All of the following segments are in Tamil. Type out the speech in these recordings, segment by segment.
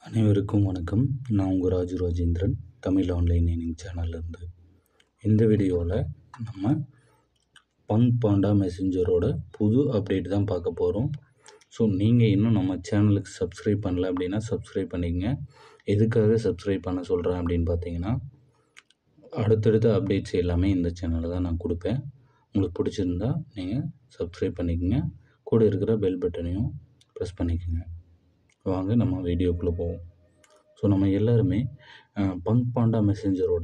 அனைவருக்கும் வணக்கம் நான் உங்கள் ராஜு ராஜேந்திரன் தமிழ் ஆன்லைன் லேர்னிங் சேனல்லேருந்து இந்த வீடியோவில் நம்ம பங்க் பாண்டா மெசஞ்சரோட புது அப்டேட் தான் பார்க்க போகிறோம் ஸோ நீங்கள் இன்னும் நம்ம சேனலுக்கு சப்ஸ்கிரைப் பண்ணல அப்படின்னா சப்ஸ்கிரைப் பண்ணிக்கங்க எதுக்காக சப்ஸ்கிரைப் பண்ண சொல்கிறேன் அப்படின்னு பார்த்தீங்கன்னா அடுத்தடுத்த அப்டேட்ஸ் எல்லாமே இந்த சேனலில் தான் நான் கொடுப்பேன் உங்களுக்கு பிடிச்சிருந்தா நீங்கள் சப்ஸ்கிரைப் பண்ணிக்கங்க கூட இருக்கிற பெல் பட்டனையும் ப்ரெஸ் பண்ணிக்கோங்க வாங்க நம்ம வீடியோக்குள்ளே போவோம் ஸோ நம்ம எல்லாருமே பங்க் பாண்டா மெசேஞ்சரோட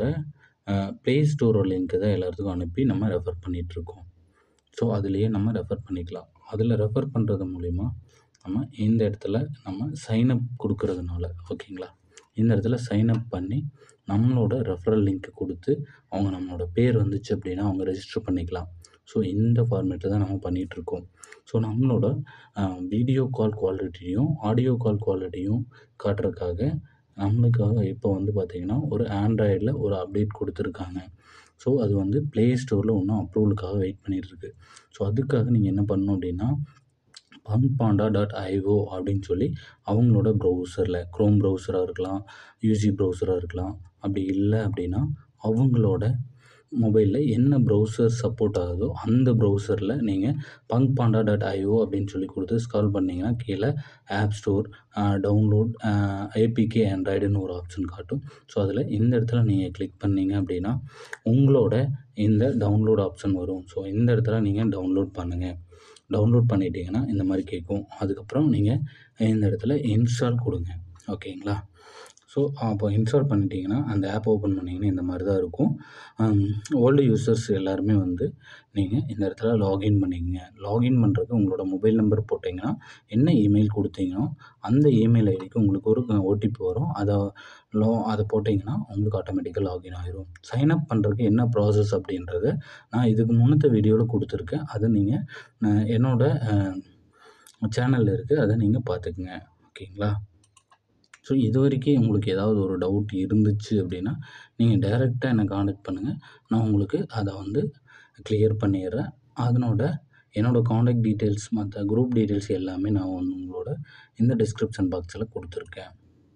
ப்ளே ஸ்டோரோட லிங்க்கை தான் எல்லாத்துக்கும் அனுப்பி நம்ம ரெஃபர் பண்ணிகிட்ருக்கோம் ஸோ அதுலேயே நம்ம ரெஃபர் பண்ணிக்கலாம் அதில் ரெஃபர் பண்ணுறது மூலிமா நம்ம இந்த இடத்துல நம்ம சைனப் கொடுக்கறதுனால ஓகேங்களா இந்த இடத்துல சைனப் பண்ணி நம்மளோட ரெஃபரல் லிங்க் கொடுத்து அவங்க நம்மளோட பேர் வந்துச்சு அப்படின்னா அவங்க ரெஜிஸ்டர் பண்ணிக்கலாம் ஸோ இந்த ஃபார்மேட்டில் தான் நம்ம பண்ணிகிட்ருக்கோம் ஸோ நம்மளோட வீடியோ கால் குவாலிட்டியும் ஆடியோ கால் குவாலிட்டியும் காட்டுறதுக்காக நம்மளுக்காக இப்போ வந்து பார்த்திங்கன்னா ஒரு ஆண்ட்ராய்டில் ஒரு அப்டேட் கொடுத்துருக்காங்க ஸோ அது வந்து ப்ளே ஸ்டோரில் இன்னும் அப்ரூவலுக்காக வெயிட் பண்ணிகிட்ருக்கு ஸோ அதுக்காக நீங்கள் என்ன பண்ணணும் அப்படின்னா பங்க் பாண்டா டாட் ஐஓ அப்படின்னு சொல்லி அவங்களோட ப்ரௌசரில் க்ரோம் ப்ரௌசராக இருக்கலாம் யூசி ப்ரௌசராக இருக்கலாம் அப்படி இல்லை அப்படின்னா அவங்களோட மொபைலில் என்ன ப்ரௌசர் சப்போர்ட் ஆகுதோ அந்த ப்ரௌசரில் நீங்கள் பங்க் பாண்டா டாட் ஐஓ அப்படின்னு சொல்லி கொடுத்து ஸ்கால் பண்ணிங்கன்னா கீழே ஆப் ஸ்டோர் டவுன்லோட் ஏபிகே ஆண்ட்ராய்டுன்னு ஒரு ஆப்ஷன் காட்டும் ஸோ அதில் இந்த இடத்துல நீங்கள் கிளிக் பண்ணீங்க அப்படின்னா உங்களோட இந்த டவுன்லோட் ஆப்ஷன் வரும் ஸோ இந்த இடத்துல நீங்கள் டவுன்லோட் பண்ணுங்கள் டவுன்லோட் பண்ணிட்டீங்கன்னா இந்த மாதிரி கேட்கும் அதுக்கப்புறம் நீங்கள் இந்த இடத்துல இன்ஸ்டால் கொடுங்க ஓகேங்களா ஸோ அப்போ இன்ஸ்டால் பண்ணிட்டீங்கன்னா அந்த ஆப் ஓப்பன் பண்ணிங்கன்னா இந்த மாதிரி தான் இருக்கும் ஓல்டு யூசர்ஸ் எல்லாருமே வந்து நீங்கள் இந்த இடத்துல லாகின் பண்ணிக்கங்க லாகின் பண்ணுறதுக்கு உங்களோட மொபைல் நம்பர் போட்டிங்கன்னா என்ன இமெயில் கொடுத்தீங்களோ அந்த இமெயில் ஐடிக்கு உங்களுக்கு ஒரு ஓடிபி வரும் அதை லோ அதை போட்டிங்கன்னா உங்களுக்கு ஆட்டோமேட்டிக்காக லாகின் ஆகிரும் சைன்அப் பண்ணுறதுக்கு என்ன ப்ராசஸ் அப்படின்றத நான் இதுக்கு முன்னத்த வீடியோவில் கொடுத்துருக்கேன் அதை நீங்கள் என்னோடய சேனலில் இருக்குது அதை நீங்கள் பார்த்துக்குங்க ஓகேங்களா ஸோ இது வரைக்கும் உங்களுக்கு ஏதாவது ஒரு டவுட் இருந்துச்சு அப்படின்னா நீங்கள் டைரெக்டாக என்னை காண்டாக்ட் பண்ணுங்கள் நான் உங்களுக்கு அதை வந்து கிளியர் பண்ணிடுறேன் அதனோட என்னோடய காண்டாக்ட் டீட்டெயில்ஸ் மற்ற குரூப் டீட்டெயில்ஸ் எல்லாமே நான் உங்களோட இந்த டிஸ்கிரிப்ஷன் பாக்ஸில் கொடுத்துருக்கேன்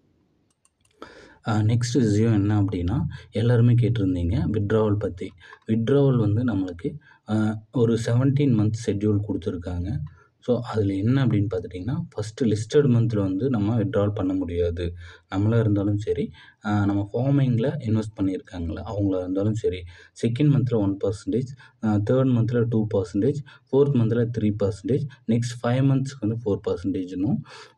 நெக்ஸ்ட் விஷயம் என்ன அப்படின்னா எல்லாருமே கேட்டிருந்தீங்க விட்ராவல் பற்றி விட்ராவல் வந்து நம்மளுக்கு ஒரு செவன்டீன் மந்த் ஷெட்யூல் கொடுத்துருக்காங்க ஸோ அதில் என்ன அப்படின்னு பார்த்துட்டிங்கன்னா ஃபஸ்ட்டு லிஸ்டட் மந்தில் வந்து நம்ம விட்ரால் பண்ண முடியாது நம்மளாக இருந்தாலும் சரி நம்ம ஃபார்மிங்கில் இன்வெஸ்ட் பண்ணியிருக்காங்களே அவங்களா இருந்தாலும் சரி செகண்ட் மந்தில் ஒன் பர்சன்டேஜ் தேர்ட் மந்தில் டூ பர்சன்டேஜ் ஃபோர்த் மந்தில் த்ரீ பர்சன்டேஜ் நெக்ஸ்ட் ஃபைவ் மந்த்ஸ்க்கு வந்து ஃபோர் பர்சன்டேஜ்னும்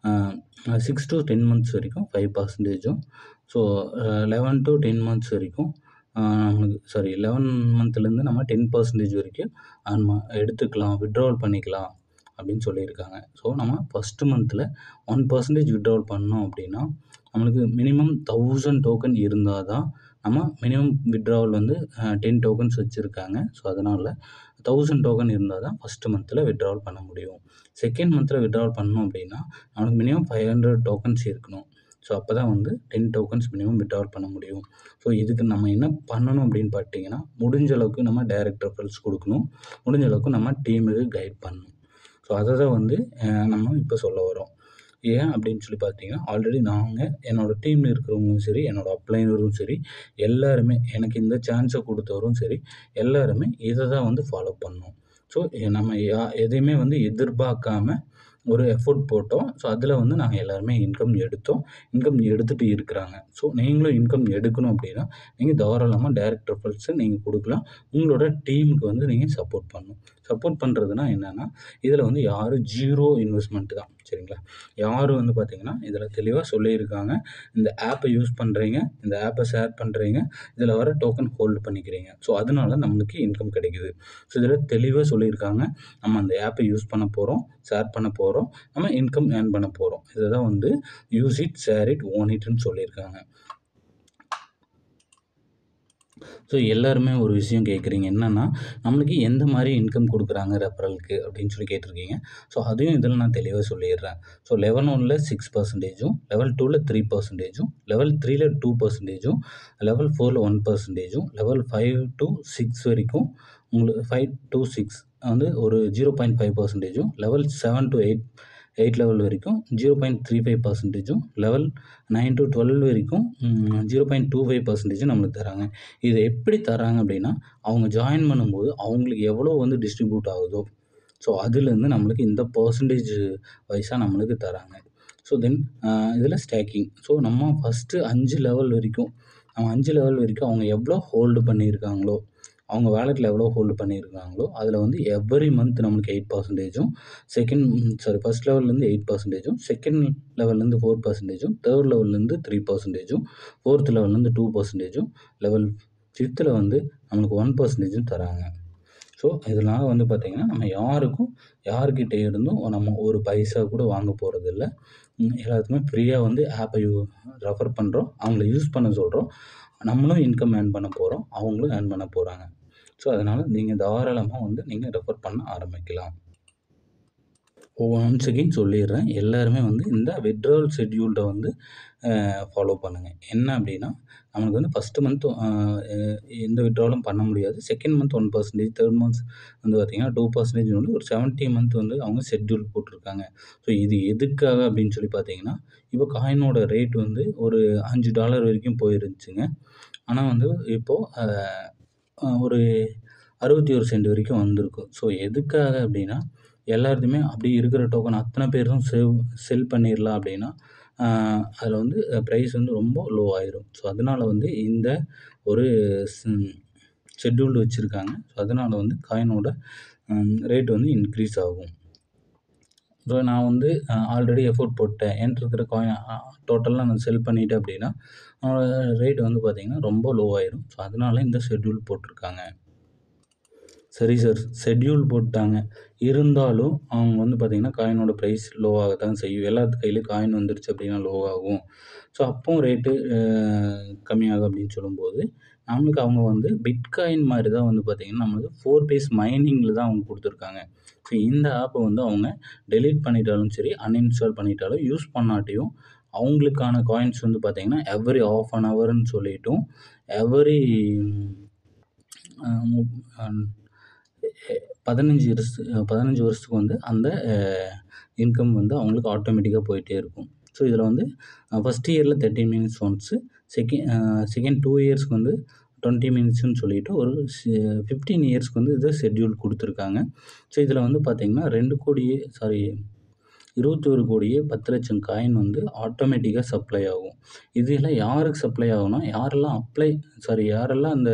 சிக்ஸ் டு டென் மந்த்ஸ் வரைக்கும் ஃபைவ் பர்சன்டேஜும் so eleven to ten months வரைக்கும் நமக்கு சாரி லெவன் மந்த்லேருந்து நம்ம டென் பர்சன்டேஜ் வரைக்கும் நம்ம எடுத்துக்கலாம் விட்ராவல் பண்ணிக்கலாம் அப்படின்னு சொல்லியிருக்காங்க ஸோ நம்ம ஃபஸ்ட்டு மந்தில் ஒன் பர்சன்டேஜ் விட்ராவல் பண்ணோம் அப்படின்னா நம்மளுக்கு மினிமம் தௌசண்ட் டோக்கன் இருந்தால் தான் நம்ம மினிமம் விட்ராவல் வந்து டென் டோக்கன்ஸ் வச்சுருக்காங்க ஸோ அதனால் தௌசண்ட் டோக்கன் இருந்தால் தான் ஃபஸ்ட்டு மந்தில் விட்ராவல் பண்ண முடியும் செகண்ட் மந்தில் விட்ராவல் பண்ணோம் அப்படின்னா நம்மளுக்கு மினிமம் ஃபைவ் ஹண்ட்ரட் டோக்கன்ஸ் இருக்கணும் ஸோ அப்போ தான் வந்து டென் டோக்கன்ஸ் மினிமம் விட்ராவல் பண்ண முடியும் ஸோ இதுக்கு நம்ம என்ன பண்ணணும் அப்படின்னு பார்த்தீங்கன்னா முடிஞ்ச அளவுக்கு நம்ம டைரக்ட் ரெஃபரன்ஸ் கொடுக்கணும் முடிஞ்ச அளவுக்கு நம்ம டீமுக்கு கைட் பண்ணணும் ஸோ அதை தான் வந்து நம்ம இப்போ சொல்ல வரோம் ஏன் அப்படின்னு சொல்லி பார்த்தீங்கன்னா ஆல்ரெடி நாங்கள் என்னோடய டீமில் இருக்கிறவங்களும் சரி என்னோடய அப்ளைனரும் சரி எல்லாருமே எனக்கு இந்த சான்ஸை கொடுத்தவரும் சரி எல்லாருமே இதை தான் வந்து ஃபாலோ பண்ணோம் ஸோ நம்ம யா எதையுமே வந்து எதிர்பார்க்காம ஒரு எஃபோர்ட் போட்டோம் ஸோ அதில் வந்து நாங்கள் எல்லாருமே இன்கம் எடுத்தோம் இன்கம் எடுத்துகிட்டு இருக்கிறாங்க ஸோ நீங்களும் இன்கம் எடுக்கணும் அப்படின்னா நீங்கள் தாராளமாக டைரக்ட் ரெஃபரன்ஸை நீங்கள் கொடுக்கலாம் உங்களோட டீமுக்கு வந்து நீங்கள் சப்போர்ட் பண்ணணும் சப்போர்ட் பண்ணுறதுனா என்னென்னா இதில் வந்து யாரும் ஜீரோ இன்வெஸ்ட்மெண்ட் தான் சரிங்களா யாரும் வந்து பார்த்திங்கன்னா இதில் தெளிவாக சொல்லியிருக்காங்க இந்த ஆப்பை யூஸ் பண்ணுறீங்க இந்த ஆப்பை ஷேர் பண்ணுறீங்க இதில் வர டோக்கன் ஹோல்டு பண்ணிக்கிறீங்க ஸோ அதனால நம்மளுக்கு இன்கம் கிடைக்குது ஸோ இதில் தெளிவாக சொல்லியிருக்காங்க நம்ம அந்த ஆப்பை யூஸ் பண்ண போகிறோம் ஷேர் பண்ண போகிறோம் நம்ம இன்கம் ஏர்ன் பண்ண போகிறோம் இதை தான் வந்து use it share it own இட்னு சொல்லியிருக்காங்க ஸோ எல்லாருமே ஒரு விஷயம் கேட்குறீங்க என்னென்னா நம்மளுக்கு எந்த மாதிரி இன்கம் கொடுக்குறாங்க ரெஃபரலுக்கு அப்படின்னு சொல்லி கேட்டிருக்கீங்க ஸோ அதையும் இதில் நான் தெளிவாக சொல்லிடுறேன் ஸோ லெவல் ஒனில் சிக்ஸ் பர்சன்டேஜும் லெவல் டூவில் த்ரீ பர்சன்டேஜும் லெவல் த்ரீல டூ பர்சன்டேஜும் லெவல் ஃபோரில் ஒன் பர்சன்டேஜும் லெவல் ஃபைவ் டு சிக்ஸ் வரைக்கும் உங்களுக்கு ஃபைவ் டு சிக்ஸ் வந்து ஒரு ஜீரோ பாயிண்ட் ஃபைவ் பர்சன்டேஜும் level seven to eight eight level வரைக்கும் ஜீரோ பாயிண்ட் த்ரீ ஃபைவ் பர்சன்டேஜும் லெவல் நைன் டு டுவெல் வரைக்கும் ஜீரோ பாயிண்ட் டூ ஃபைவ் பர்சன்டேஜும் நம்மளுக்கு தராங்க இதை எப்படி தராங்க அப்படின்னா அவங்க ஜாயின் பண்ணும்போது அவங்களுக்கு எவ்வளோ வந்து டிஸ்ட்ரிபியூட் ஆகுதோ ஸோ அதுலேருந்து நம்மளுக்கு இந்த பர்சன்டேஜ் வைஸாக நம்மளுக்கு தராங்க ஸோ தென் இதில் ஸ்டேக்கிங் ஸோ நம்ம ஃபஸ்ட்டு அஞ்சு லெவல் வரைக்கும் நம்ம அஞ்சு லெவல் வரைக்கும் அவங்க எவ்வளோ ஹோல்டு பண்ணியிருக்காங்களோ அவங்க வேலெட்டில் எவ்வளோ ஹோல்டு பண்ணியிருக்காங்களோ அதில் வந்து எவ்ரி மந்த் நம்மளுக்கு எயிட் பர்சன்டேஜும் செகண்ட் சாரி ஃபஸ்ட் லெவல்லேருந்து எயிட் பர்சன்டேஜும் செகண்ட் லெவல்லேருந்து ஃபோர் பர்சன்டேஜும் தேர்ட் லெவல்லேருந்து த்ரீ பர்சன்டேஜும் ஃபோர்த் லெவல்லேருந்து டூ பர்சன்டேஜும் லெவல் ஃபிஃப்த்தில் வந்து நம்மளுக்கு ஒன் பர்சன்டேஜும் தராங்க ஸோ இதனால் வந்து பார்த்திங்கன்னா நம்ம யாருக்கும் யார்கிட்ட இருந்தும் நம்ம ஒரு பைசா கூட வாங்க போகிறதில்ல எல்லாத்துக்குமே ஃப்ரீயாக வந்து ஆப்பை யூ ரெஃபர் பண்ணுறோம் அவங்கள யூஸ் பண்ண சொல்கிறோம் நம்மளும் இன்கம் ஏர்ன் பண்ண போகிறோம் அவங்களும் ஏர்ன் பண்ண போகிறாங்க ஸோ அதனால் நீங்கள் தாராளமாக வந்து நீங்கள் ரெஃபர் பண்ண ஆரம்பிக்கலாம் ஒன்ஸ் அகெயின் சொல்லிடுறேன் எல்லாருமே வந்து இந்த விட்ராவல் ஷெட்யூல்டை வந்து ஃபாலோ பண்ணுங்கள் என்ன அப்படின்னா நம்மளுக்கு வந்து ஃபஸ்ட்டு மந்த் எந்த விட்ராவலும் பண்ண முடியாது second month one percentage third month வந்து பார்த்திங்கன்னா டூ பர்சன்டேஜ் வந்து ஒரு செவன்ட்டி மந்த் வந்து அவங்க ஷெட்யூல் போட்டிருக்காங்க ஸோ இது எதுக்காக அப்படின்னு சொல்லி பார்த்தீங்கன்னா இப்போ காயினோட ரேட் வந்து ஒரு அஞ்சு டாலர் வரைக்கும் போயிருந்துச்சுங்க ஆனால் வந்து இப்போது ஒரு அறுபத்தி ஒரு சென்ட் வரைக்கும் வந்திருக்கும் ஸோ எதுக்காக அப்படின்னா எல்லாத்தையுமே அப்படியே இருக்கிற டோக்கன் அத்தனை பேரும் சேவ் செல் பண்ணிடலாம் அப்படின்னா அதில் வந்து ப்ரைஸ் வந்து ரொம்ப லோ ஆயிரும் ஸோ அதனால் வந்து இந்த ஒரு ஷெட்யூல்டு வச்சுருக்காங்க ஸோ அதனால் வந்து காயினோட ரேட் வந்து இன்க்ரீஸ் ஆகும் ஸோ நான் வந்து ஆல்ரெடி எஃபோர்ட் போட்டேன் என்கிட்ட இருக்கிற காயின் டோட்டலாக நான் செல் பண்ணிட்டேன் அப்படின்னா ரேட் வந்து பார்த்திங்கன்னா ரொம்ப லோ ஆயிரும் ஸோ அதனால இந்த ஷெட்யூல் போட்டிருக்காங்க சரி சார் ஷெட்யூல் போட்டாங்க இருந்தாலும் அவங்க வந்து பார்த்திங்கன்னா காயினோட ப்ரைஸ் லோ ஆகத்தான் செய்யும் எல்லாத்து கையிலையும் காயின் வந்துருச்சு அப்படின்னா லோ ஆகும் ஸோ அப்போவும் ரேட்டு கம்மியாகும் அப்படின்னு சொல்லும்போது நம்மளுக்கு அவங்க வந்து பிட்காயின் மாதிரி தான் வந்து பார்த்திங்கன்னா நம்மளுக்கு ஃபோர் பேஸ் மைனிங்கில் தான் அவங்க கொடுத்துருக்காங்க ஸோ இந்த ஆப்பை வந்து அவங்க டெலீட் பண்ணிட்டாலும் சரி அன்இன்ஸ்டால் பண்ணிட்டாலும் யூஸ் பண்ணாட்டியும் அவங்களுக்கான காயின்ஸ் வந்து பார்த்திங்கன்னா எவ்ரி ஆஃப் அன் ஹவர்னு சொல்லிட்டும் எவ்ரி பதினஞ்சு வருஷத்து பதினஞ்சு வருஷத்துக்கு வந்து அந்த இன்கம் வந்து அவங்களுக்கு ஆட்டோமேட்டிக்காக போயிட்டே இருக்கும் ஸோ இதில் வந்து ஃபஸ்ட் இயரில் thirty minutes once second second two இயர்ஸ்க்கு வந்து டுவெண்ட்டி மினிட்ஸ்னு சொல்லிட்டு ஒரு ஃபிஃப்டீன் இயர்ஸ்க்கு வந்து இது ஷெட்யூல் கொடுத்துருக்காங்க ஸோ இதில் வந்து பார்த்திங்கன்னா ரெண்டு கோடியே சாரி இருபத்தோரு கோடியே பத்து லட்சம் காயின் வந்து ஆட்டோமேட்டிக்காக சப்ளை ஆகும் இதில் யாருக்கு சப்ளை ஆகும்னா யாரெல்லாம் அப்ளை சாரி யாரெல்லாம் அந்த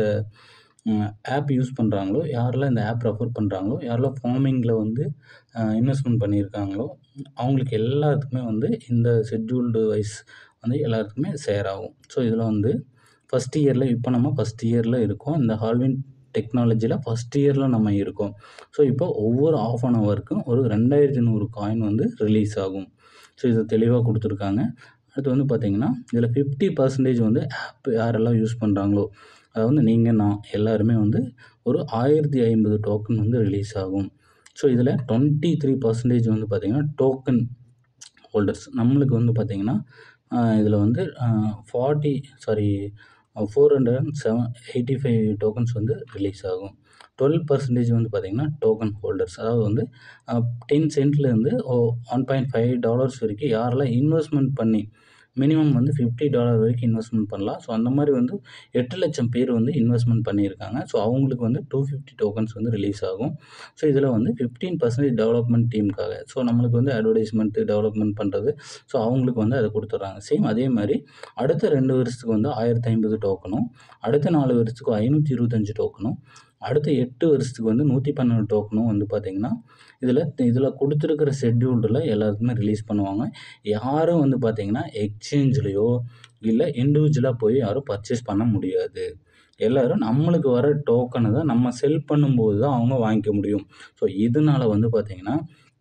ஆப் யூஸ் பண்ணுறாங்களோ யாரெல்லாம் இந்த ஆப் ரெஃபர் பண்ணுறாங்களோ யாரெல்லாம் ஃபார்மிங்கில் வந்து இன்வெஸ்ட்மெண்ட் பண்ணியிருக்காங்களோ அவங்களுக்கு எல்லாத்துக்குமே வந்து இந்த ஷெட்யூல்டு வைஸ் வந்து எல்லாத்துக்குமே ஷேர் ஆகும் ஸோ இதில் வந்து ஃபஸ்ட் இயரில் இப்போ நம்ம ஃபஸ்ட் இயரில் இருக்கோம் இந்த ஹால்வின் டெக்னாலஜியில் ஃபஸ்ட் இயரில் நம்ம இருக்கோம் ஸோ இப்போ ஒவ்வொரு ஆஃப் அன் ஹவருக்கும் ஒரு ரெண்டாயிரத்தி நூறு காயின் வந்து ரிலீஸ் ஆகும் ஸோ இதை தெளிவாக கொடுத்துருக்காங்க அடுத்து வந்து பார்த்திங்கன்னா இதில் ஃபிஃப்டி பர்சன்டேஜ் வந்து ஆப் யாரெல்லாம் யூஸ் பண்ணுறாங்களோ அதாவது நீங்கள் நான் எல்லாருமே வந்து ஒரு ஆயிரத்தி ஐம்பது டோக்கன் வந்து ரிலீஸ் ஆகும் ஸோ இதில் டுவெண்ட்டி த்ரீ பர்சன்டேஜ் வந்து பார்த்திங்கன்னா டோக்கன் ஹோல்டர்ஸ் நம்மளுக்கு வந்து பார்த்திங்கன்னா இதில் வந்து forty sorry four hundred and seven eighty five tokens வந்து ரிலீஸ் ஆகும் டுவெல் பர்சன்டேஜ் வந்து பார்த்திங்கன்னா டோக்கன் ஹோல்டர்ஸ் அதாவது வந்து டென் சென்ட்லேருந்து ஒன் பாயிண்ட் ஃபைவ் டாலர்ஸ் வரைக்கும் யாரெல்லாம் இன்வெஸ்ட்மெண்ட் பண்ணி மினிமம் வந்து ஃபிஃப்டி டாலர் வரைக்கும் இன்வெஸ்ட்மெண்ட் பண்ணலாம் ஸோ அந்த மாதிரி வந்து எட்டு லட்சம் பேர் வந்து இன்வெஸ்ட்மெண்ட் பண்ணியிருக்காங்க ஸோ அவங்களுக்கு வந்து டூ ஃபிஃப்டி டோக்கன்ஸ் வந்து ரிலீஸ் ஆகும் ஸோ இதில் வந்து ஃபிஃப்டீன் பர்சன்டேஜ் டெவலப்மெண்ட் டீமுக்காக ஸோ நம்மளுக்கு வந்து அட்வர்டைஸ்மெண்ட்டு டெவலப்மெண்ட் பண்ணுறது ஸோ அவங்களுக்கு வந்து அதை கொடுத்துட்றாங்க சேம் அதே மாதிரி அடுத்த ரெண்டு வருஷத்துக்கு வந்து ஆயிரத்தி ஐம்பது டோக்கனும் அடுத்த நாலு வருஷத்துக்கு ஐநூற்றி இருபத்தஞ்சி டோக்கனும் அடுத்த எட்டு வருஷத்துக்கு வந்து நூற்றி பன்னெண்டு டோக்கனும் வந்து பார்த்திங்கன்னா இதில் இதில் கொடுத்துருக்கிற ஷெட்யூல்டில் எல்லாத்துக்குமே ரிலீஸ் பண்ணுவாங்க யாரும் வந்து பார்த்திங்கன்னா எக்ஸ்சேஞ்ச்லேயோ இல்லை இண்டிவிஜுவலாக போய் யாரும் பர்ச்சேஸ் பண்ண முடியாது எல்லோரும் நம்மளுக்கு வர டோக்கனை தான் நம்ம செல் பண்ணும்போது தான் அவங்க வாங்கிக்க முடியும் ஸோ இதனால் வந்து பார்த்திங்கன்னா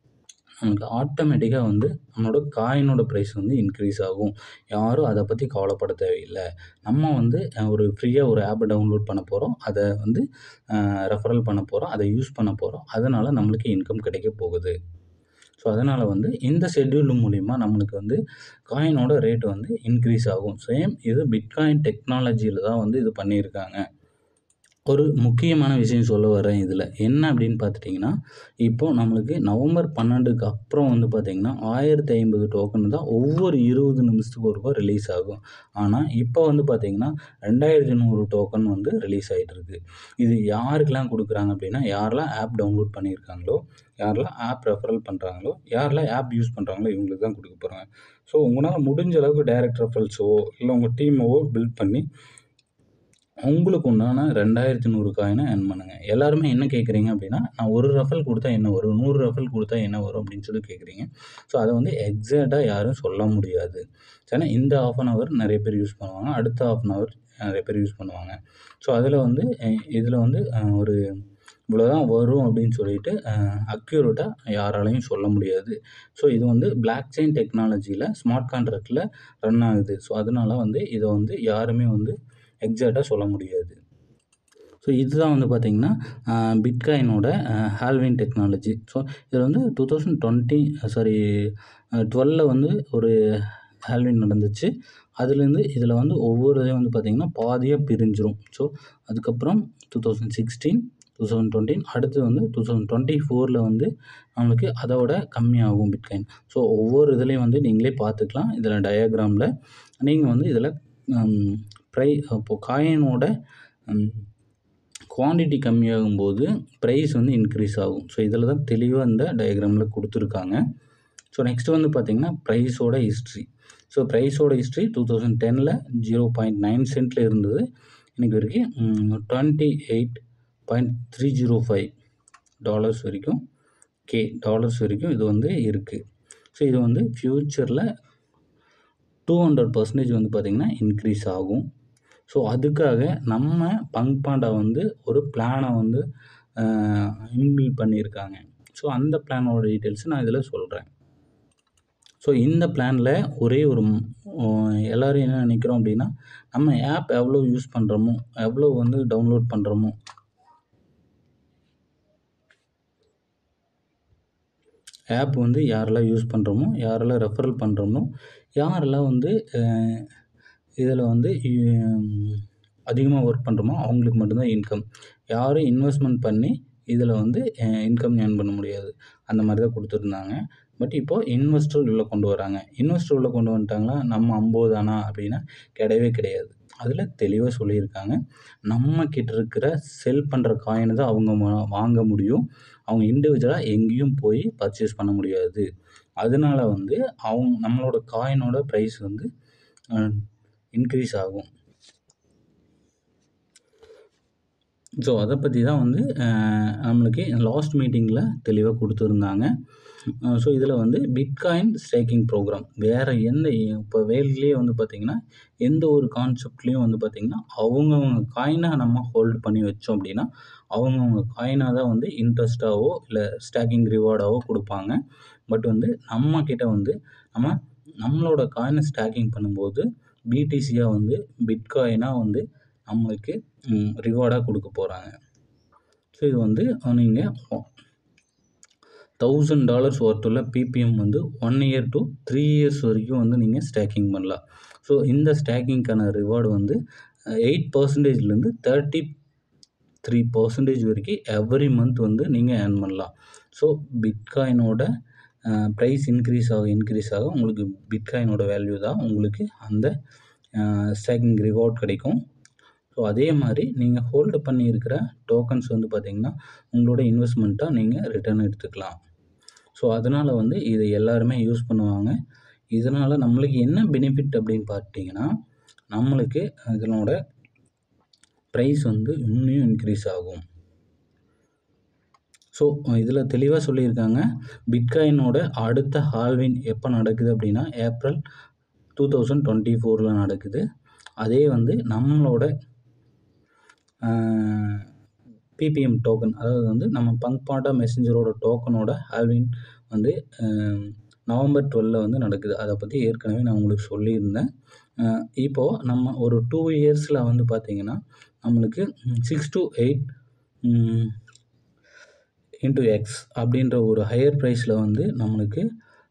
நமக்கு ஆட்டோமேட்டிக்காக வந்து நம்மளோட காயினோட ப்ரைஸ் வந்து இன்க்ரீஸ் ஆகும் யாரும் அதை பற்றி கவலைப்பட தேவையில்லை நம்ம வந்து ஒரு ஃப்ரீயாக ஒரு ஆப்பை டவுன்லோட் பண்ண போகிறோம் அதை வந்து ரெஃபரல் பண்ண போகிறோம் அதை யூஸ் பண்ண போகிறோம் அதனால் நம்மளுக்கு இன்கம் கிடைக்க போகுது ஸோ அதனால் வந்து இந்த ஷெட்யூல் மூலிமா நம்மளுக்கு வந்து காயினோட ரேட் வந்து இன்க்ரீஸ் ஆகும் சேம் இது பிட்காயின் டெக்னாலஜியில் தான் வந்து இது பண்ணியிருக்காங்க ஒரு முக்கியமான விஷயம் சொல்ல வரேன் இதில் என்ன அப்படின்னு பார்த்துட்டிங்கன்னா இப்போ நம்மளுக்கு நவம்பர் பன்னெண்டுக்கு அப்புறம் வந்து பார்த்திங்கன்னா ஆயிரத்தி ஐம்பது டோக்கன் தான் ஒவ்வொரு இருபது நிமிஷத்துக்கு ஒருக்கா ரிலீஸ் ஆகும் ஆனால் இப்போ வந்து பார்த்திங்கன்னா ரெண்டாயிரத்தி நூறு டோக்கன் வந்து ரிலீஸ் ஆகிட்டு இருக்கு இது யாருக்கெல்லாம் கொடுக்குறாங்க அப்படின்னா யாரெல்லாம் ஆப் டவுன்லோட் பண்ணியிருக்காங்களோ யாரெல்லாம் ஆப் ரெஃபரல் பண்ணுறாங்களோ யாரெல்லாம் ஆப் யூஸ் பண்ணுறாங்களோ இவங்களுக்கு தான் கொடுக்க போகிறாங்க ஸோ உங்களால் முடிஞ்ச அளவுக்கு டைரக்ட் ரெஃபரல்ஸோ இல்லை உங்கள் டீமோவோ பில்ட் பண்ணி உங்களுக்கு உண்டான ரெண்டாயிரத்தி நூறு காயினை earn பண்ணுங்கள் எல்லாருமே என்ன கேட்குறீங்க அப்படின்னா நான் ஒரு ரெஃபல் கொடுத்தா என்ன வரும் நூறு ரெஃபல் கொடுத்தா என்ன வரும் அப்படின்னு சொல்லி கேட்குறீங்க ஸோ அதை வந்து எக்ஸாக்டாக யாரும் சொல்ல முடியாது ஏன்னா இந்த ஆஃப் அன் ஹவர் நிறைய பேர் யூஸ் பண்ணுவாங்க அடுத்த ஆஃப் அன் ஹவர் நிறைய பேர் யூஸ் பண்ணுவாங்க ஸோ அதில் வந்து இதில் வந்து அஹ், ஒரு இவ்வளோதான் வரும் அப்படின்னு சொல்லிட்டு அக்யூரேட்டாக யாராலையும் சொல்ல முடியாது ஸோ இது வந்து பிளாக் செயின் டெக்னாலஜியில் ஸ்மார்ட் கான்ட்ராக்டில் ரன் ஆகுது ஸோ அதனால வந்து இதை வந்து யாருமே வந்து எக்ஸாக்டாக சொல்ல முடியாது ஸோ இதுதான் வந்து பார்த்திங்கன்னா பிட்காயினோட ஹால்வின் டெக்னாலஜி ஸோ இதில் வந்து டூ தௌசண்ட் டுவெண்ட்டி சாரி டுவெலில் வந்து ஒரு ஹால்வின் நடந்துச்சு அதுலேருந்து இதில் வந்து ஒவ்வொரு இதையும் வந்து பார்த்திங்கன்னா பாதியாக பிரிஞ்சிரும் ஸோ அதுக்கப்புறம் two thousand sixteen two thousand டுவெண்ட்டின் அடுத்து வந்து டூ தௌசண்ட் டுவெண்ட்டி ஃபோரில் வந்து நம்மளுக்கு அதோட கம்மியாகும் பிட்காயின் ஸோ ஒவ்வொரு இதுலேயும் வந்து நீங்களே பார்த்துக்கலாம் இதில் டயக்ராமில் நீங்கள் வந்து இதில் ப்ரை இப்போது காயினோட குவான்டிட்டி கம்மியாகும்போது ப்ரைஸ் வந்து இன்க்ரீஸ் ஆகும் ஸோ இதில் தான் தெளிவாக இந்த டயக்ராமில் கொடுத்துருக்காங்க ஸோ நெக்ஸ்ட் வந்து பார்த்திங்கன்னா ப்ரைஸோட ஹிஸ்ட்ரி ஸோ ப்ரைஸோட ஹிஸ்ட்ரி டூ தௌசண்ட் டெனில் ஜீரோ பாயிண்ட் நைன் சென்ட்டில் இருந்தது இன்றைக்கி வரைக்கும் twenty eight point three zero five dollars வரைக்கும் கே டாலர்ஸ் வரைக்கும் இது வந்து இருக்குது ஸோ இது வந்து ஃப்யூச்சரில் டூ ஹண்ட்ரட் பர்சன்டேஜ் வந்து பார்த்திங்கன்னா இன்க்ரீஸ் ஆகும் ஸோ அதுக்காக நம்ம பங்க் பாண்டா வந்து ஒரு பிளானை வந்து இன்பில் பண்ணியிருக்காங்க ஸோ அந்த பிளானோட டீட்டெயில்ஸ் நான் இதில் சொல்கிறேன் ஸோ இந்த பிளானில் ஒரே ஒரு ம், அஹ், எல்லாரும் என்ன நினைக்கிறோம் அப்படின்னா நம்ம ஆப் எவ்வளோ யூஸ் பண்ணுறோமோ எவ்வளோ வந்து டவுன்லோட் பண்ணுறோமோ ஆப் வந்து யாரெல்லாம் யூஸ் பண்ணுறோமோ யாரெல்லாம் ரெஃபரல் பண்ணுறோமோ யாரெல்லாம் வந்து இதில் வந்து அதிகமாக ஒர்க் பண்ணுறோமோ அவங்களுக்கு மட்டும்தான் இன்கம் யாரும் இன்வெஸ்ட்மெண்ட் பண்ணி இதில் வந்து இன்கம் ஏர்ன் பண்ண முடியாது அந்த மாதிரி தான் கொடுத்துருந்தாங்க பட் இப்போது இன்வெஸ்டர் உள்ளே கொண்டு வராங்க இன்வெஸ்டர் உள்ளே கொண்டு வந்துட்டாங்களா நம்ம ஐம்பது தானா அப்படின்னா கிடையவே கிடையாது அதில் தெளிவாக சொல்லியிருக்காங்க நம்ம கிட்ட இருக்கிற செல் பண்ணுற காயினை தான் அவங்க வா- வாங்க முடியும் அவங்க இண்டிவிஜுவலாக எங்கேயும் போய் பர்ச்சேஸ் பண்ண முடியாது அதனால வந்து அவங்க நம்மளோட காயினோட ப்ரைஸ் வந்து இன்க்ரீஸ் ஆகும் ஸோ அதை பற்றி தான் வந்து அஹ், நம்மளுக்கு லாஸ்ட் மீட்டிங்கில் தெளிவாக கொடுத்துருந்தாங்க ஸோ இதில் வந்து பிட்காயின் ஸ்டேக்கிங் ப்ரோக்ராம் வேறு எந்த இப்போ வேர்ல்ட்லேயே வந்து பார்த்திங்கன்னா எந்த ஒரு கான்செப்ட்லேயும் வந்து பார்த்திங்கன்னா அவங்கவுங்க காயினை நம்ம ஹோல்டு பண்ணி வச்சோம் அப்படின்னா அவங்கவுங்க காயினாக தான் வந்து இன்ட்ரெஸ்ட்டாகவோ இல்லை ஸ்டாக்கிங் ரிவார்டாகவோ கொடுப்பாங்க பட் வந்து நம்ம கிட்ட வந்து நம்ம நம்மளோட காயினை ஸ்டாக்கிங் பண்ணும்போது பிடிசியாக வந்து பிட்காயினாக வந்து நம்மளுக்கு ரிவார்டாக கொடுக்க போகிறாங்க ஸோ இது வந்து நீங்கள் தௌசண்ட் டாலர்ஸ் ஒர்த்துள்ள பிபிஎம் வந்து one year to three years வரைக்கும் வந்து நீங்கள் ஸ்டேக்கிங் பண்ணலாம் ஸோ இந்த ஸ்டேக்கிங்க்கான ரிவார்டு வந்து எயிட் பர்சன்டேஜ்லேருந்து தேர்ட்டி த்ரீ பர்சன்டேஜ் வரைக்கும் எவ்ரி மந்த் வந்து நீங்கள் ஏர்ன் பண்ணலாம் ஸோ பிட்காயினோட ப்ரைஸ் இன்க்ரீஸ் ஆக இன்க்ரீஸ் ஆக உங்களுக்கு பிட்காயினோட வேல்யூ தான் உங்களுக்கு அந்த ஸ்டேக்கிங் ரிவார்ட் கிடைக்கும் ஸோ அதே மாதிரி நீங்கள் ஹோல்டு பண்ணியிருக்கிற டோக்கன்ஸ் வந்து பார்த்திங்கன்னா உங்களோட இன்வெஸ்ட்மெண்ட்டாக நீங்கள் ரிட்டர்ன் எடுத்துக்கலாம் ஸோ அதனால் வந்து இதை எல்லாருமே யூஸ் பண்ணுவாங்க இதனால் நம்மளுக்கு என்ன பெனிஃபிட் அப்படின்னு பார்த்தீங்கன்னா நம்மளுக்கு இதனோட ப்ரைஸ் வந்து இன்னும் இன்க்ரீஸ் ஆகும் ஸோ இதில் தெளிவாக சொல்லியிருக்காங்க பிட்காயினோட அடுத்த ஹால்வின் எப்போ நடக்குது அப்படின்னா ஏப்ரல் டூ தௌசண்ட் டுவெண்ட்டி ஃபோரில் நடக்குது அதே வந்து நம்மளோட பிபிஎம் டோக்கன் அதாவது வந்து நம்ம பங்க் பாண்டா மெசஞ்சரோட டோக்கனோட ஹால்வின் வந்து அஹ், நவம்பர் டுவெல்ல வந்து நடக்குது அதை பற்றி ஏற்கனவே நான் உங்களுக்கு சொல்லியிருந்தேன் அஹ், இப்போது நம்ம ஒரு டூ இயர்ஸில் வந்து பார்த்திங்கன்னா நம்மளுக்கு six to eight into X அப்படின்ற ஒரு ஹையர் ப்ரைஸில் வந்து நம்மளுக்கு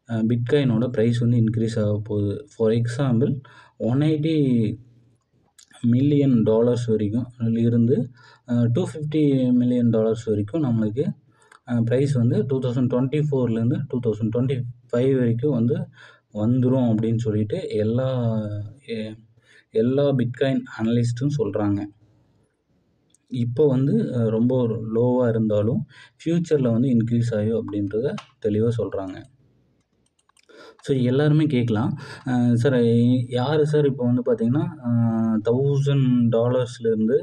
பிட்காயினோட ப்ரைஸ் வந்து இன்க்ரீஸ் ஆக போகுது for example one eighty million dollars வரைக்கும் இருந்து டூ ஃபிஃப்டி மில்லியன் டாலர்ஸ் வரைக்கும் நம்மளுக்கு ப்ரைஸ் வந்து டூ தௌசண்ட் டுவெண்ட்டி ஃபோர்லேருந்து டூ தௌசண்ட் டுவெண்ட்டி ஃபைவ் வரைக்கும் வந்து வந்துடும் அப்படின்னு சொல்லிட்டு எல்லா எ- எல்லா பிட்காயின் அனலிஸ்ட்டும் சொல்கிறாங்க இப்போ வந்து அஹ், ரொம்ப லோவாக இருந்தாலும் ஃப்யூச்சரில் வந்து இன்க்ரீஸ் ஆகும் அப்படின்றத தெளிவாக சொல்கிறாங்க ஸோ எல்லாருமே கேட்கலாம் சார் யார் சார் இப்போ வந்து பார்த்தீங்கன்னா தௌசண்ட் டாலர்ஸ்லேருந்து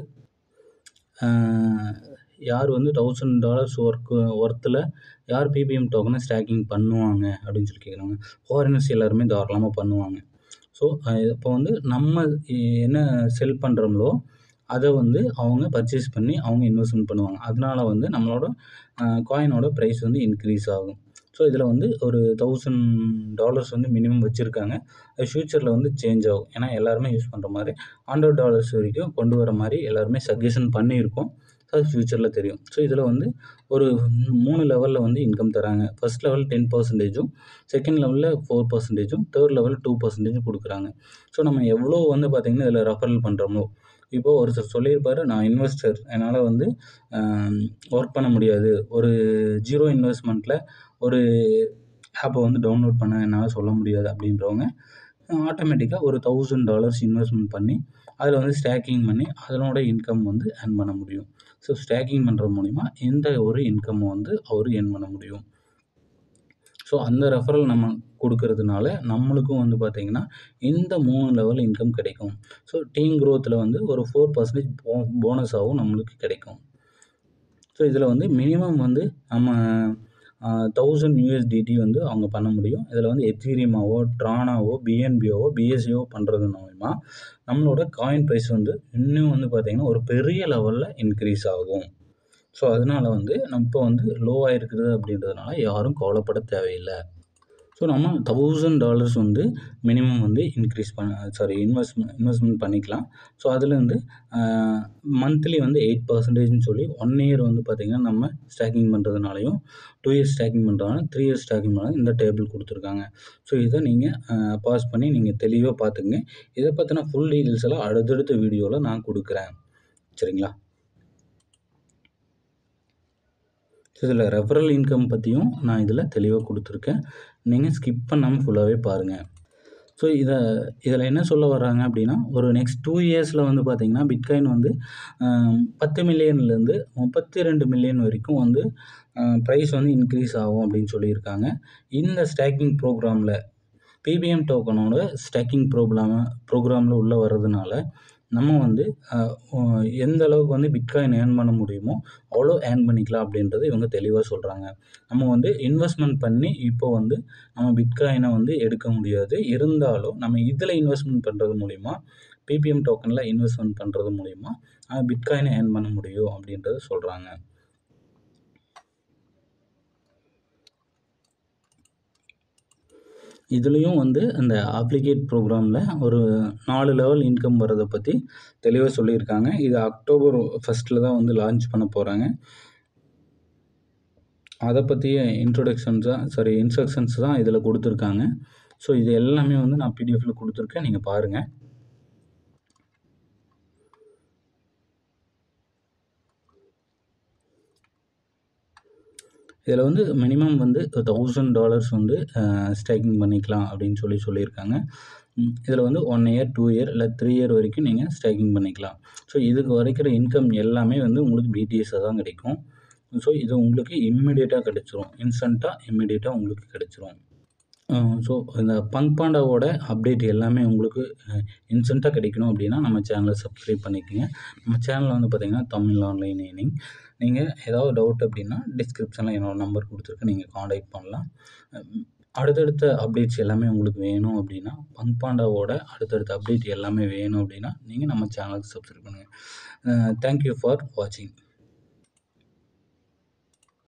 யார் வந்து தௌசண்ட் டாலர்ஸ் ஒர்க்கு ஒர்த்தில் யார் பிபிஎம் டோக்கனை ஸ்டாக்கிங் பண்ணுவாங்க அப்படின்னு சொல்லி கேட்குறாங்க ஃபாரினர்ஸ் எல்லாருமே தாராளமாக பண்ணுவாங்க ஸோ இப்போ வந்து நம்ம எ- என்ன செல் பண்ணுறோம்லோ அதை வந்து அவங்க பர்ச்சேஸ் பண்ணி அவங்க இன்வெஸ்ட்மெண்ட் பண்ணுவாங்க அதனால வந்து நம்மளோட காயினோட ப்ரைஸ் வந்து இன்க்ரீஸ் ஆகும் ஸோ இதில் வந்து ஒரு தௌசண்ட் டாலர்ஸ் வந்து மினிமம் வச்சுருக்காங்க அது ஃப்யூச்சரில் வந்து சேஞ்ச் ஆகும் ஏன்னா எல்லாருமே யூஸ் பண்ணுற மாதிரி ஹண்ட்ரட் டாலர்ஸ் வரைக்கும் கொண்டு வர மாதிரி எல்லாருமே சஜஷன் பண்ணியிருக்கோம் ஸோ அது ஃப்யூச்சரில் தெரியும் ஸோ இதில் வந்து ஒரு மூணு லெவலில் வந்து இன்கம் தராங்க ஃபர்ஸ்ட் லெவல் டென் பர்சன்டேஜும் செகண்ட் லெவலில் ஃபோர் பர்சன்டேஜும் தேர்ட் லெவலில் டூ பர்சன்டேஜும் கொடுக்குறாங்க ஸோ நம்ம எவ்வளோ வந்து பார்த்திங்கன்னா இதில் ரெஃபரல் பண்ணுறோமோ இப்போது ஒருத்தர் சொல்லியிருப்பாரு நான் இன்வெஸ்டர் என்னால் வந்து ஒர்க் பண்ண முடியாது ஒரு ஜீரோ இன்வெஸ்ட்மெண்ட்டில் ஒரு ஆப்பை வந்து டவுன்லோட் பண்ண என்னால் சொல்ல முடியாது அப்படின்றவங்க ஆட்டோமேட்டிக்காக ஒரு தௌசண்ட் டாலர்ஸ் இன்வெஸ்ட்மெண்ட் பண்ணி அதில் வந்து ஸ்டேக்கிங் பண்ணி அதனோட இன்கம் வந்து earn பண்ண முடியும் ஸோ ஸ்டேக்கிங் பண்ணுறது மூலிமா எந்த ஒரு இன்கம்மை வந்து அவர் earn பண்ண முடியும் ஸோ அந்த ரெஃபரல் நம்ம கொடுக்கறதுனால நம்மளுக்கும் வந்து பார்த்திங்கன்னா இந்த மூணு லெவல் இன்கம் கிடைக்கும் ஸோ டீம் க்ரோத்தில் வந்து ஒரு ஃபோர் பர்சன்டேஜ் போ போனஸாகவும் நம்மளுக்கு கிடைக்கும் ஸோ இதில் வந்து மினிமம் வந்து நம்ம தௌசண்ட் யூஎஸ்டிடி வந்து அவங்க பண்ண முடியும் இதில் வந்து எத்தீரியமாவோ ட்ரானாவோ பிஎன்பிஓவோ பிஎஸ்சிஓ பண்ணுறது மூலிமா நம்மளோட காயின் ப்ரைஸ் வந்து இன்னும் வந்து பார்த்திங்கன்னா ஒரு பெரிய லெவலில் இன்க்ரீஸ் ஆகும் ஸோ அதனால் வந்து நம்ம இப்போ வந்து லோவாக இருக்குது அப்படின்றதுனால யாரும் கவலைப்பட தேவையில்லை ஸோ நம்ம தௌசண்ட் டாலர்ஸ் வந்து மினிமம் வந்து இன்க்ரீஸ் பண்ண சாரி இன்வெஸ்ட்மெண்ட் இன்வெஸ்ட்மெண்ட் பண்ணிக்கலாம் ஸோ அதுலேருந்து மந்த்லி வந்து எயிட் பர்சன்டேஜ்னு சொல்லி ஒன் இயர் வந்து பார்த்திங்கன்னா நம்ம ஸ்டாக்கிங் பண்ணுறதுனாலையும் டூ இயர்ஸ் ஸ்டாக்கிங் பண்ணுறதுனால த்ரீ இயர்ஸ் ஸ்டாக்கிங் பண்ணாலும் இந்த டேபிள் கொடுத்துருக்காங்க ஸோ இதை நீங்கள் பாஸ் பண்ணி நீங்கள் தெளிவாக பார்த்துங்க இதை பற்றின ஃபுல் டீட்டெயில்ஸ் எல்லாம் அடுத்தடுத்த வீடியோவில் நான் கொடுக்குறேன் சரிங்களா ஸோ இதில் ரெஃபரல் இன்கம் பற்றியும் நான் இதில் தெளிவாக கொடுத்துருக்கேன் நீங்கள் ஸ்கிப் பண்ணாமல் ஃபுல்லாகவே பாருங்கள் ஸோ இதை இதில் என்ன சொல்ல வர்றாங்க அப்படின்னா ஒரு நெக்ஸ்ட் டூ இயர்ஸில் வந்து பார்த்திங்கன்னா பிட்காயின் வந்து ஆம், பத்து மில்லியன்லேருந்து முப்பத்தி ரெண்டு மில்லியன் வரைக்கும் வந்து ப்ரைஸ் வந்து இன்க்ரீஸ் ஆகும் அப்படின்னு சொல்லியிருக்காங்க இந்த ஸ்டாக்கிங் ப்ரோக்ராமில் பிபிஎம் டோக்கனோட ஸ்டாக்கிங் ப்ரோக்ராம ப்ரோக்ராமில் உள்ளே வர்றதுனால நம்ம வந்து அஹ், உ- எந்த அளவுக்கு வந்து பிட்காயின் ஏர்ன் பண்ண முடியுமோ அவ்வளோ ஏர்ன் பண்ணிக்கலாம் அப்படின்றது இவங்க தெளிவாக சொல்கிறாங்க நம்ம வந்து இன்வெஸ்ட்மெண்ட் பண்ணி இப்போ வந்து நம்ம பிட்காயினை வந்து எடுக்க முடியாது இருந்தாலும் நம்ம இதில் இன்வெஸ்ட்மெண்ட் பண்ணுறது மூலிமா பிபிஎம் டோக்கனில் இன்வெஸ்ட்மெண்ட் பண்ணுறது மூலிமா பிட்காயினை ஏர்ன் பண்ண முடியும் அப்படின்றது சொல்கிறாங்க இதுலேயும் வந்து அந்த அப்ளிகேட் ப்ரோக்ராமில் ஒரு நாலு லெவல் இன்கம் வரதை பற்றி தெளிவாக சொல்லியிருக்காங்க இது அக்டோபர் ஃபஸ்ட்டில் தான் வந்து லான்ச் பண்ண போகிறாங்க அதை பற்றிய இன்ட்ரொடக்ஷன்ஸ் தான் சாரி இன்ஸ்ட்ரக்ஷன்ஸ் தான் இதில் கொடுத்துருக்காங்க ஸோ இது எல்லாமே வந்து நான் பிடிஎஃப்ல கொடுத்துருக்கேன் நீங்கள் பாருங்கள் இதில் வந்து மினிமம் வந்து தௌசண்ட் டாலர்ஸ் வந்து ஸ்டேக்கிங் பண்ணிக்கலாம் அப்படின்னு சொல்லி சொல்லியிருக்காங்க இதில் வந்து ஒன் இயர் டூ இயர் இல்லை த்ரீ இயர் வரைக்கும் நீங்கள் ஸ்டேக்கிங் பண்ணிக்கலாம் ஸோ இதுக்கு வரைக்கிற இன்கம் எல்லாமே வந்து உங்களுக்கு பிடிஎஸ்ஸாக தான் கிடைக்கும் ஸோ இது உங்களுக்கு இம்மிடியேட்டாக கிடைச்சிரும் இன்ஸ்டண்ட்டாக இம்மிடியேட்டாக உங்களுக்கு கிடைச்சிரும் ஸோ இந்த பங்க் பாண்டாவோட அப்டேட் எல்லாமே உங்களுக்கு இன்ஸ்டண்ட்டாக கிடைக்கணும் அப்படின்னா நம்ம சேனலை சப்ஸ்கிரைப் பண்ணிக்கோங்க நம்ம சேனலில் வந்து பார்த்திங்கன்னா தமிழ் ஆன்லைன் ஏர்னிங் நீங்கள் ஏதாவது டவுட் அப்படின்னா டிஸ்கிரிப்ஷனில் என்னோடய நம்பர் கொடுத்துருக்கு நீங்கள் காண்டாக்ட் பண்ணலாம் உம், அடுத்தடுத்த அப்டேட்ஸ் எல்லாமே உங்களுக்கு வேணும் அப்படின்னா பங்க் பாண்டாவோட அடுத்தடுத்த அப்டேட் எல்லாமே வேணும் அப்படின்னா நீங்கள் நம்ம சேனலுக்கு சப்ஸ்கிரைப் பண்ணுங்கள் தேங்க்யூ ஃபார் வாட்சிங்